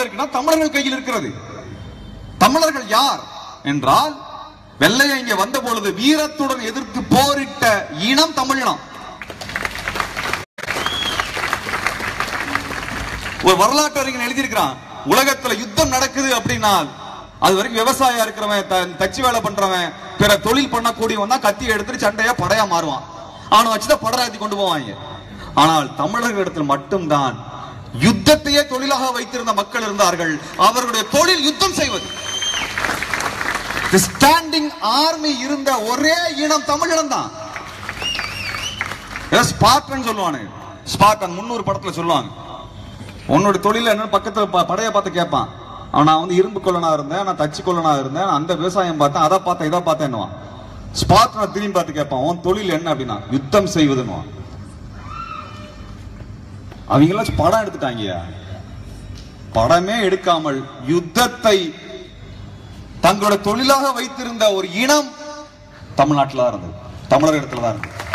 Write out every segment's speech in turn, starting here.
இருக்குன்னா தமிழர்கள் கையில் இருக்கிறது தமிழர்கள் யார் என்றால் வெள்ளைய இங்க வந்த பொழுது வீரத்துடன் எதிர்த்து போரிட்ட இனம் தமிழினம் ஒரு வரலாற்று அறிஞர் எழுதியிருக்கிறான் உலகத்துல யுத்தம் நடக்குது அப்படின்னா அது வரைக்கும் விவசாயியா இருக்கிறவன் த- தச்சு வேலை பண்றவன் பிற தொழில் பண்ணக்கூடியவன் தான் கத்தி எடுத்துட்டு சண்டையா படையா மாறுவான் அவனை வச்சுதான் படராத்தி கொண்டு போவாங்க ஆனால் தமிழர்களிடத்தில் மட்டும்தான் யுத்தத்தையே தொழிலாக வைத்திருந்த மக்கள் இருந்தார்கள் அவர்களுடைய தொழில் யுத்தம் செய்வது ஸ்டாண்டிங் ஆர்மி இருந்த ஒரே இனம் தமிழினம் தான் ஸ்பார்டன் சொல்லுவானு ஸ்பார்டன் முன்னூறு படத்துல சொல்லுவாங்க உன்னோட தொழில என்ன பக்கத்துல ப- படைய பார்த்து கேட்பான் அவன் நான் வந்து இரும்பு கொள்ளனா இருந்தேன் நான் தச்சு கொள்ளனா இருந்தேன் நான் அந்த விவசாயம் பார்த்தேன் அதை பார்த்தேன் இதை பார்த்தேன்னுவான் ஸ்பார்டனை திரும்பி பார்த்து கேட்பான் உன் தொழில் என்ன அப்படின்னா யுத்தம் செய்வதுன்னுவான் அவங்க எல்லாம் படம் எடுத்துட்டாங்கயா படமே எடுக்காமல் யுத்தத்தை தங்களோட தொழிலாக வைத்திருந்த ஒரு இனம் தமிழ்நாட்டில் தான் இருந்தது தமிழர் இடத்துல தான் இருந்தது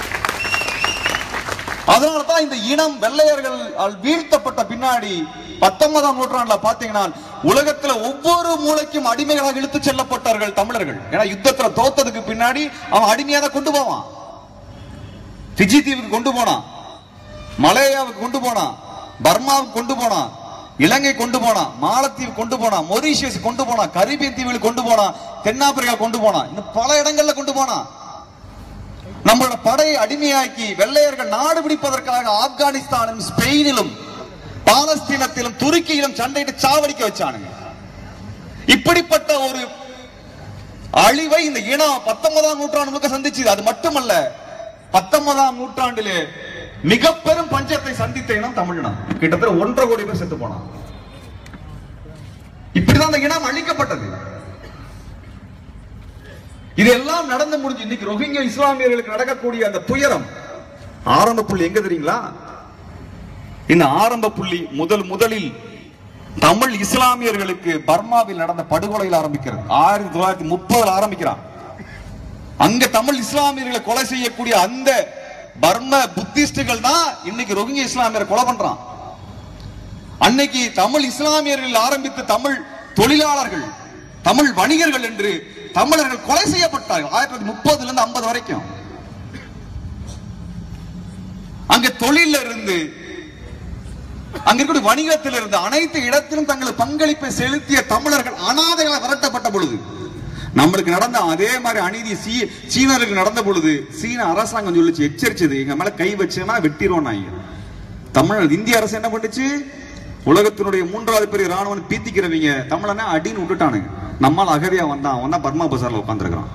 அதனால தான் இந்த இனம் வெள்ளையர்கள் வீழ்த்தப்பட்ட பின்னாடி பத்தொன்பதாம் நூற்றாண்டுல பாத்தீங்கன்னா உலகத்துல ஒவ்வொரு மூலைக்கும் அடிமைகளாக இழுத்து செல்லப்பட்டார்கள் தமிழர்கள் ஏன்னா யுத்தத்துல தோத்ததுக்கு பின்னாடி அவன் அடிமையா தான் கொண்டு போவான் பிஜி தீவுக்கு கொண்டு போனான் மலேயாவுக்கு கொண்டு போனான் பர்மாவுக்கு கொண்டு போனான் இலங்கை கொண்டு போனான் மாலத்தீவு கொண்டு போனான் மொரீஷியஸ் கொண்டு போனான் கரீபியன் தீவில் கொண்டு போனான் தென்னாப்பிரிக்கா கொண்டு போனான் இன்னும் பல இடங்கள்ல கொண்டு போனான் நம்மளோட படையை அடிமையாக்கி வெள்ளையர்கள் நாடு பிடிப்பதற்காக ஆப்கானிஸ்தானும் ஸ்பெயினிலும் பாலஸ்தீனத்திலும் துருக்கியிலும் சண்டையிட்டு சாவடிக்க வச்சானுங்க இப்படிப்பட்ட ஒரு அழிவை இந்த இனம் பத்தொன்பதாம் நூற்றாண்டு முழுக்க சந்திச்சது அது மட்டுமல்ல பத்தொன்பதாம் நூற்றாண்டிலே மிக பெரும் பஞ்சத்தை சந்தித்த இனம் தமிழினம் கிட்டத்தட்ட ஒன்றரை கோடி பேர் செத்து போனான் இப்படிதான் அந்த இனம் அழிக்கப்பட்டது இதெல்லாம் நடந்து முடிஞ்சு இன்னைக்கு ரோஹிங்கியா இஸ்லாமியர்களுக்கு நடக்கக்கூடிய அந்த துயரம் ஆரம்ப புள்ளி எங்க தெரியுங்களா இந்த ஆரம்ப புள்ளி முதல் முதலில் தமிழ் இஸ்லாமியர்களுக்கு பர்மாவில் நடந்த படுகொலையில் ஆரம்பிக்கிறது ஆயிரத்தி தொள்ளாயிரத்தி முப்பதுல ஆரம்பிக்கிறான் அங்க தமிழ் இஸ்லாமியர்களை கொலை செய்யக்கூடிய அந்த பர்ம புத்திஸ்டுகள் தான் இன்னைக்கு ரோஹிங்கியா இஸ்லாமியரை கொலை பண்றான் அன்னைக்கு தமிழ் இஸ்லாமியர்கள் ஆரம்பித்த தமிழ் தொழிலாளர்கள் தமிழ் வணிகர்கள் என்று தமிழர்கள் கொலை செய்யப்பட்டார்கள் ஆயிரத்தி தொள்ளாயிரத்தி முப்பதுல இருந்து ஐம்பது வரைக்கும் அங்க தொழில இருந்து அங்க இருக்கக்கூடிய வணிகத்தில் இருந்து அனைத்து இடத்திலும் தங்களது பங்களிப்பை செலுத்திய தமிழர்கள் அனாதைகளை விரட்டப்பட்ட பொழுது நம்மளுக்கு நடந்த அதே மாதிரி அநீதி சீ சீனருக்கு நடந்த பொழுது சீன அரசாங்கம் சொல்லிச்சு எச்சரிச்சது எங்க மேல கை வச்சேன்னா வெட்டிடுவோம் நாங்க தமிழ் இந்திய அரசு என்ன பண்ணுச்சு உலகத்தினுடைய மூன்றாவது பெரிய ராணுவம் பீத்திக்கிறவங்க தமிழனை அடின்னு விட்டுட்டானுங்க நம்மால் அகதியா வந்தான் அவன் தான் பர்மா பசார்ல உட்காந்துருக்கான்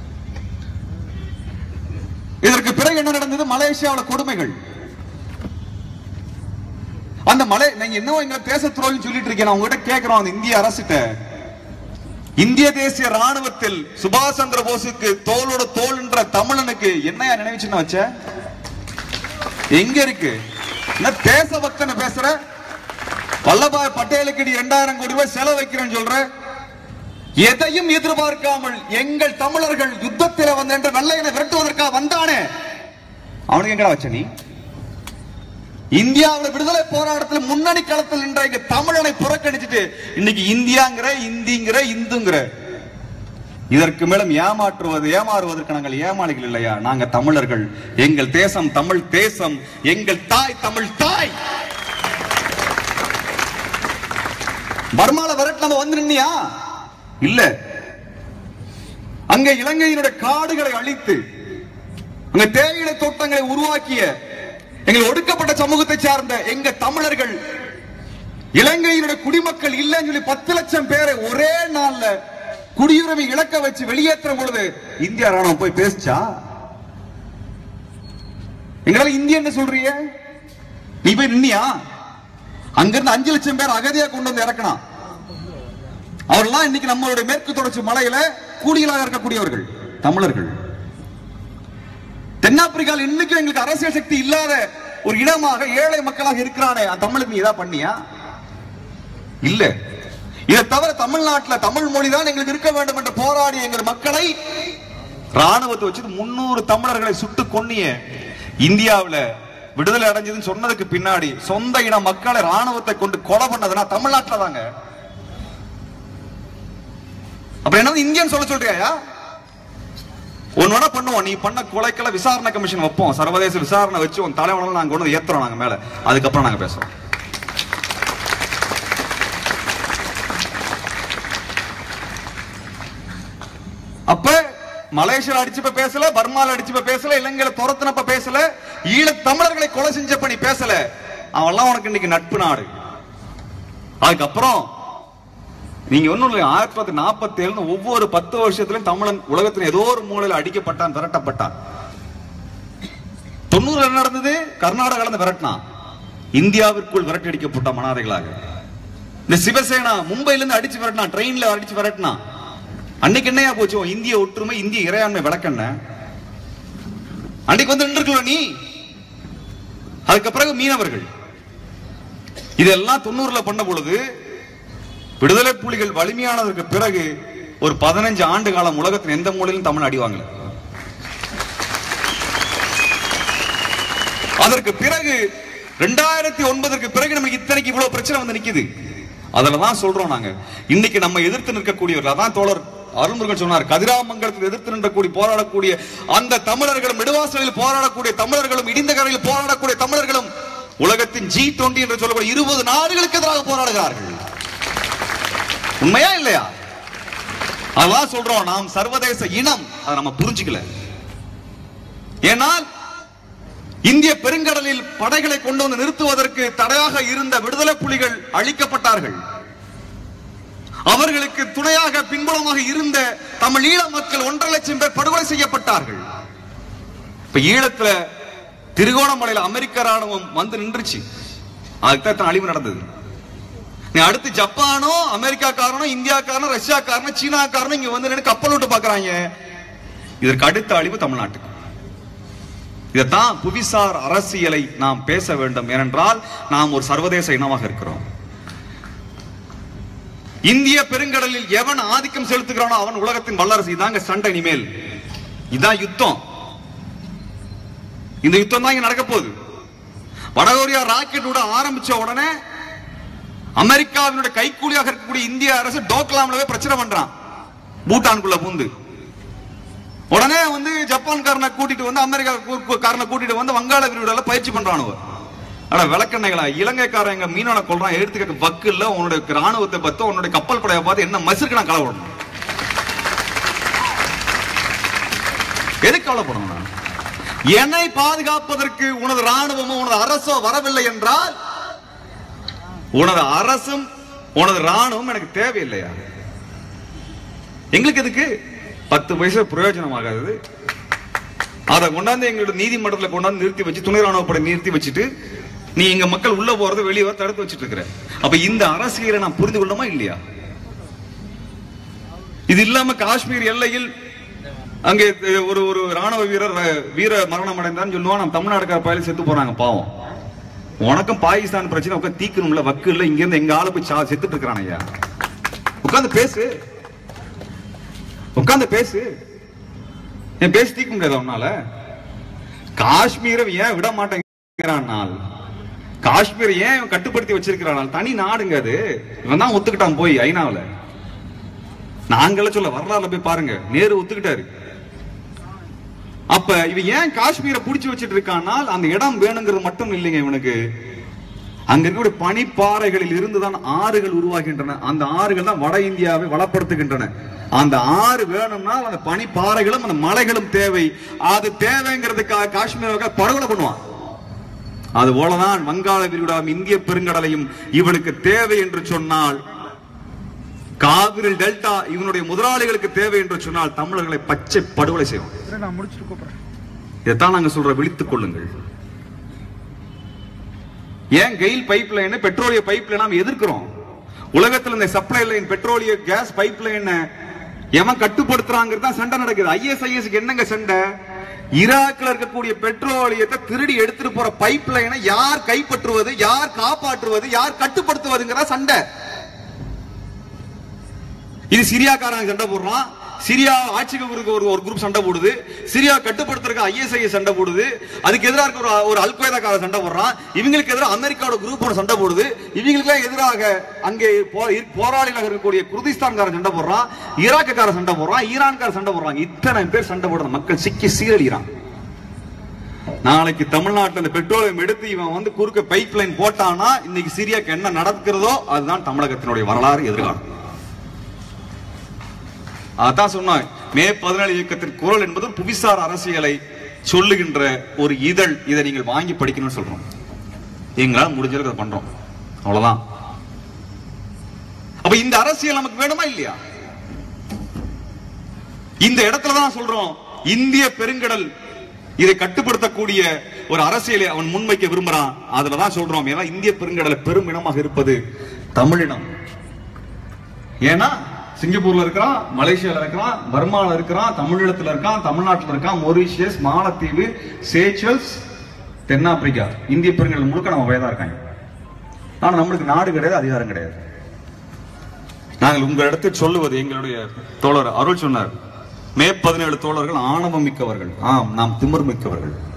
இதற்கு பிறகு என்ன நடந்தது மலேசியாவுல கொடுமைகள் அந்த மலை நீங்க இன்னும் எங்க தேச துரோகம் சொல்லிட்டு இருக்கேன் நான் உங்ககிட்ட கேட்கிறோம் அந்த இந்திய அரசிட்ட இந்திய தேசிய ராணுவத்தில் சுபாஷ் சந்திர போஸுக்கு தோளோட தோல்ன்ற தமிழனுக்கு என்னையா நினைவு சின்ன வச்ச எங்க இருக்கு என்ன தேசபக்தனை பேசுற வல்லபாய் பட்டேலுக்கு நீ இரண்டாயிரம் கோடி ரூபாய் செலவு வைக்கிறேன்னு சொல்ற எதையும் எதிர்பார்க்காமல் எங்கள் தமிழர்கள் யுத்தத்தில் வந்த என்ற வெள்ளையனை விரட்டுவதற்காக வந்தானே அவனுக்கு எங்கடா வச்ச நீ இந்தியாவில் விடுதலை போராட்டத்தில் முன்னணி களத்தில் நின்ற இங்க தமிழனை புறக்கணிச்சுட்டு இன்னைக்கு இந்தியாங்கிற இந்திங்கிற இந்துங்கிற இதற்கு மேலும் ஏமாற்றுவது ஏமாறுவதற்கு நாங்கள் ஏமாளிகள் இல்லையா நாங்க தமிழர்கள் எங்கள் தேசம் தமிழ் தேசம் எங்கள் தாய் தமிழ் தாய் பர்மால விரட்டு நம்ம வந்து நின்னியா இல்ல அங்க இலங்கையினுடைய காடுகளை அழித்து அங்க தேயிலை தோட்டங்களை உருவாக்கிய எங்கள் ஒடுக்கப்பட்ட சமூகத்தை சார்ந்த எங்க தமிழர்கள் இலங்கையினுடைய குடிமக்கள் இல்லைன்னு சொல்லி பத்து லட்சம் பேரை ஒரே நாள்ல குடியுரிமை இழக்க வச்சு வெளியேற்ற பொழுது இந்திய ராணுவம் போய் பேசுச்சா எங்களால இந்திய என்ன சொல்றீங்க நீ போய் நின்னியா அங்கிருந்து அஞ்சு லட்சம் பேர் அகதியா கொண்டு வந்து இறக்கணும் அவர்லாம் இன்னைக்கு நம்மளுடைய மேற்கு தொடர்ச்சி மலையில கூடியலாக இருக்கக்கூடியவர்கள் தமிழர்கள் தென்னாப்பிரிக்காவில் இன்னைக்கும் எங்களுக்கு அரசியல் சக்தி இல்லாத ஒரு இடமாக ஏழை மக்களாக இருக்கிறானே அந்த தமிழுக்கு நீ இதா பண்ணியா இல்ல இதை தவிர தமிழ்நாட்டுல தமிழ் மொழி தான் எங்களுக்கு இருக்க வேண்டும் என்று போராடிய எங்கள் மக்களை ராணுவத்தை வச்சு முன்னூறு தமிழர்களை சுட்டு கொன்னிய இந்தியாவுல விடுதலை அடைஞ்சதுன்னு சொன்னதுக்கு பின்னாடி சொந்த இன மக்களை ராணுவத்தை கொண்டு கொலை பண்ணதுன்னா தமிழ்நாட்டுல தாங்க அப்புறம் என்னது இந்தியன் சொல்ல சொல்றியா ஒன்னு பண்ணுவோம் நீ பண்ண கொலைக்கெல்லாம் விசாரணை கமிஷன் வைப்போம் சர்வதேச விசாரணை வச்சு உன் தலைவனை நாங்க கொண்டு வந்து ஏத்துறோம் நாங்க மேல அதுக்கப்புறம் நாங்க பேசுறோம் அப்ப மலேசியால அடிச்சப்ப பேசல பர்மால அடிச்சப்ப பேசல இலங்கையில துரத்துனப்ப பேசல ஈழத் தமிழர்களை கொலை செஞ்சப்ப நீ பேசல அவன்லாம் உனக்கு இன்னைக்கு நட்பு நாடு அதுக்கப்புறம் நீங்க ஒண்ணும் இல்லை ஆயிரத்தி தொள்ளாயிரத்தி நாற்பத்தி ஏழு ஒவ்வொரு பத்து வருஷத்துலயும் தமிழன் உலகத்துல ஏதோ ஒரு மூலையில அடிக்கப்பட்டான் விரட்டப்பட்டான் தொண்ணூறுல என்ன நடந்தது கர்நாடகால இருந்து விரட்டினான் இந்தியாவிற்குள் விரட்டி அடிக்கப்பட்ட மனாதைகளாக இந்த சிவசேனா மும்பைல இருந்து அடிச்சு விரட்டினான் ட்ரெயின்ல அடிச்சு விரட்டினான் அன்னைக்கு என்னையா போச்சு உன் இந்திய ஒற்றுமை இந்திய இறையாண்மை விளக்கண்ண அன்னைக்கு வந்து நின்றுக்கல நீ அதுக்கு பிறகு மீனவர்கள் இதெல்லாம் தொண்ணூறுல பண்ண பொழுது விடுதலை புலிகள் வலிமையானதற்கு பிறகு ஒரு பதினஞ்சு ஆண்டு காலம் உலகத்தின் எந்த மூலையிலும் தமிழ் அடிவாங்கல அதற்கு பிறகு ரெண்டாயிரத்தி ஒன்பதற்கு பிறகு நமக்கு இத்தனைக்கு இவ்வளவு பிரச்சனை வந்து நிக்குது அதுல தான் சொல்றோம் நாங்க இன்னைக்கு நம்ம எதிர்த்து நிற்கக்கூடியவர்கள் அதான் தோழர் அருள்முருகன் சொன்னார் கதிராமங்கலத்தில் எதிர்த்து நின்றக்கூடிய போராடக்கூடிய அந்த தமிழர்களும் நெடுவாசலில் போராடக்கூடிய தமிழர்களும் இடிந்த கரையில் போராடக்கூடிய தமிழர்களும் உலகத்தின் ஜி டுவெண்டி என்று சொல்லக்கூடிய இருபது நாடுகளுக்கு எதிராக போராடுகிறார்கள் உண்மையா இல்லையா அதான் சொல்றோம் நாம் சர்வதேச இனம் அதை நம்ம புரிஞ்சுக்கல ஏனால் இந்திய பெருங்கடலில் படைகளை கொண்டு வந்து நிறுத்துவதற்கு தடையாக இருந்த விடுதலை புலிகள் அழிக்கப்பட்டார்கள் அவர்களுக்கு துணையாக பின்புலமாக இருந்த தமிழ் ஈழ மக்கள் ஒன்றரை லட்சம் பேர் படுகொலை செய்யப்பட்டார்கள் இப்ப ஈழத்துல திருகோணமலையில அமெரிக்க ராணுவம் வந்து நின்றுச்சு அதுக்கு தான் அழிவு நடந்தது நீ அடுத்து ஜப்பானோ அமெரிக்காக்காரனோ இந்தியாக்காரனோ ரஷ்யாக்காரனோ சீனாக்காரனோ இங்க வந்து நின்னு கப்பல் விட்டு பாக்குறாங்க இதற்கு அடுத்த அழிவு தமிழ்நாட்டுக்கு இதைத்தான் புவிசார் அரசியலை நாம் பேச வேண்டும் ஏனென்றால் நாம் ஒரு சர்வதேச இனமாக இருக்கிறோம் இந்திய பெருங்கடலில் எவன் ஆதிக்கம் செலுத்துகிறானோ அவன் உலகத்தின் வல்லரசு இதாங்க சண்டை இனிமேல் இதான் யுத்தம் இந்த யுத்தம் தான் இங்க நடக்க போகுது வடகொரியா ராக்கெட் விட ஆரம்பிச்ச உடனே அமெரிக்காவினுடைய கைக்கூலியாக இருக்கக்கூடிய இந்திய அரசு டோக்லாம்ல போய் பிரச்சனை பண்றான் பூட்டானுக்குள்ள பூந்து உடனே வந்து ஜப்பான்காரனை கூட்டிட்டு வந்து அமெரிக்கா கூ- காரனை கூட்டிட்டு வந்து வங்காள விரிகுடால பயிற்சி பண்றானுவ ஆனா விளக்கண்ணைகளா இலங்கைக்காரன் எங்க மீனவனை கொள்றான் எடுத்துக்க வக்கு இல்ல உன்னுடைய ராணுவத்தை பார்த்து உன்னுடைய கப்பல் படையை பார்த்து என்ன மசுருக்கு நான் கலவரணும் எதுக்கு கவலைப்படணும் நான் என்னை பாதுகாப்பதற்கு உனது ராணுவமோ உனது அரசோ வரவில்லை என்றால் உனது அரசும் உனது ராணுவம் எனக்கு தேவையில்லையா எங்களுக்கு எதுக்கு பத்து பைசா பிரயோஜனமாகாது அதை கொண்டாந்து எங்களோட நீதிமன்றத்தில் கொண்டாந்து நிறுத்தி வச்சு துணை ராணுவப்படை நிறுத்தி வச்சுட்டு நீ எங்க மக்கள் உள்ள போறது வெளியே வர தடுத்து வச்சுட்டு இருக்கிற அப்ப இந்த அரசியலை நான் புரிந்து கொள்ளமா இல்லையா இது இல்லாம காஷ்மீர் எல்லையில் அங்கே ஒரு ஒரு ராணுவ வீரர் அஹ், வீர மரணம் அடைந்தான்னு சொல்லுவான் நம்ம தமிழ்நாடுக்கார பயில செத்து போறாங்க பாவம் உனக்கும் பாகிஸ்தான் பிரச்சனை உட்காந்து தீக்கணும்ல வக்கு இல்ல இங்க இருந்து எங்க ஆளு போய் சா- செத்துட்டு இருக்கிறான் ஐயா உட்காந்து பேசு உட்காந்து பேசு என் பேசி தீர்க்க முடியாது உன்னால காஷ்மீரை ஏன் விட மாட்டேங்கிறான் காஷ்மீர் ஏன் இவன் கட்டுப்படுத்தி வச்சிருக்கிறான் தனி நாடுங்க அது இவன் தான் ஒத்துக்கிட்டான் போய் ஐநாவுல நாங்கள சொல்ல வரலாறுல போய் பாருங்க நேரு ஒத்துக்கிட்டாரு அப்ப இவன் ஏன் காஷ்மீரை புடிச்சு வச்சிட்டு இருக்கானால் அந்த இடம் வேணுங்கிறது மட்டும் இல்லைங்க இவனுக்கு அங்க இருக்கக்கூடிய பனிப்பாறைகளில் இருந்துதான் ஆறுகள் உருவாகின்றன அந்த ஆறுகள் தான் வட இந்தியாவை வளப்படுத்துகின்றன அந்த ஆறு வேணும்னா அந்த பனிப்பாறைகளும் அந்த மலைகளும் தேவை அது தேவைங்கிறதுக்காக காஷ்மீர் மக்கள் படுகொலை பண்ணுவான் அது போலதான் வங்காள விரிகுடாவும் இந்திய பெருங்கடலையும் இவனுக்கு தேவை என்று சொன்னால் காவிரி டெல்டா இவனுடைய முதலாளிகளுக்கு தேவை என்று சொன்னால் தமிழர்களை பச்சை படுகொலை செய்வோம் சரி, நான் முடிச்சுட்டு கூப்பிடுறேன் இதைத்தான் நாங்க சொல்ற விழித்துக் கொள்ளுங்கள் ஏன் கெயில் பைப் லைன் பெட்ரோலிய பைப் லைன் நாம எதிர்க்கிறோம் உலகத்துல இந்த சப்ளை லைன் பெட்ரோலிய கேஸ் பைப் லைன் எவன் கட்டுப்படுத்துறாங்கிறது தான் சண்டை நடக்குது ஐஎஸ்ஐஎஸ் என்னங்க சண்டை ஈராக்ல இருக்கக்கூடிய பெட்ரோலியத்தை திருடி எடுத்துட்டு போற பைப் லைனை யார் கைப்பற்றுவது யார் காப்பாற்றுவது யார் கட்டுப்படுத்துவதுங்கிற சண்டை இது சிரியாக்காரன் சண்டை போடுறான் சிரியா ஆட்சிக்கு ஒரு ஒரு- ஒரு குரூப் சண்டை போடுது சிரியா கட்டுப்படுத்துறதுக்கு ஐஎஸ்ஐ சண்டை போடுது அதுக்கு எதிராக இருக்க ஒரு ஒரு அல்கொய்தாக்கார சண்டை போடுறான் இவங்களுக்கு எதிராக அமெரிக்காவோட குரூப் ஒன்று சண்டை போடுது இவங்களுக்கு எதிராக அங்கே போ- இரு- போராளிகளாக இருக்கக்கூடிய குர்திஸ்தான்காரன் சண்டை போடுறான் ஈராக்குக்கார சண்டை போடுறான் ஈரான்கார சண்டை போடுறாங்க இத்தனை பேர் சண்டை போடுற மக்கள் சிக்கி சீரழிகிறான் நாளைக்கு தமிழ்நாட்டுல இந்த பெட்ரோலியம் எடுத்து இவன் வந்து குறுக்க பைப் லைன் போட்டானா இன்னைக்கு சிரியாக்கு என்ன நடக்கிறதோ அதுதான் தமிழகத்தினுடைய வரலாறு எதிர்காலம் அதான் சொன்னாங்க மே பதினேழு இயக்கத்தின் குரல் என்பது புவிசார் அரசியலை சொல்லுகின்ற ஒரு இதழ் இதை நீங்கள் வாங்கி படிக்கணும்னு சொல்றோம் எங்களால் முடிஞ்ச அளவுக்கு அதை பண்றோம் அவ்வளவுதான் அப்ப இந்த அரசியல் நமக்கு வேணுமா இல்லையா இந்த இடத்துல தான் சொல்றோம் இந்திய பெருங்கடல் இதை கட்டுப்படுத்தக்கூடிய ஒரு அரசியலை அவன் முன்வைக்க விரும்புறான் அதுல தான் சொல்றோம் ஏன்னா இந்திய பெருங்கடல பெரும் இனமாக இருப்பது தமிழினம் ஏன்னா சிங்கப்பூர்ல இருக்கிறான் மலேசியால இருக்கிறான் பர்மால இருக்கிறான் தமிழீழத்துல இருக்கான் தமிழ்நாட்டுல இருக்கான் மொரீஷியஸ் மாலத்தீவு சேச்சல்ஸ் தென்னாப்பிரிக்கா இந்திய பெருங்கடல் முழுக்க நம்ம வயதா இருக்காங்க ஆனா நம்மளுக்கு நாடு கிடையாது அதிகாரம் கிடையாது நாங்கள் உங்களிடத்தில் சொல்லுவது எங்களுடைய தோழர் அருள் சொன்னார் மே பதினேழு தோழர்கள் ஆணவம் மிக்கவர்கள் ஆம் நாம் திமிர் மிக்கவர்கள்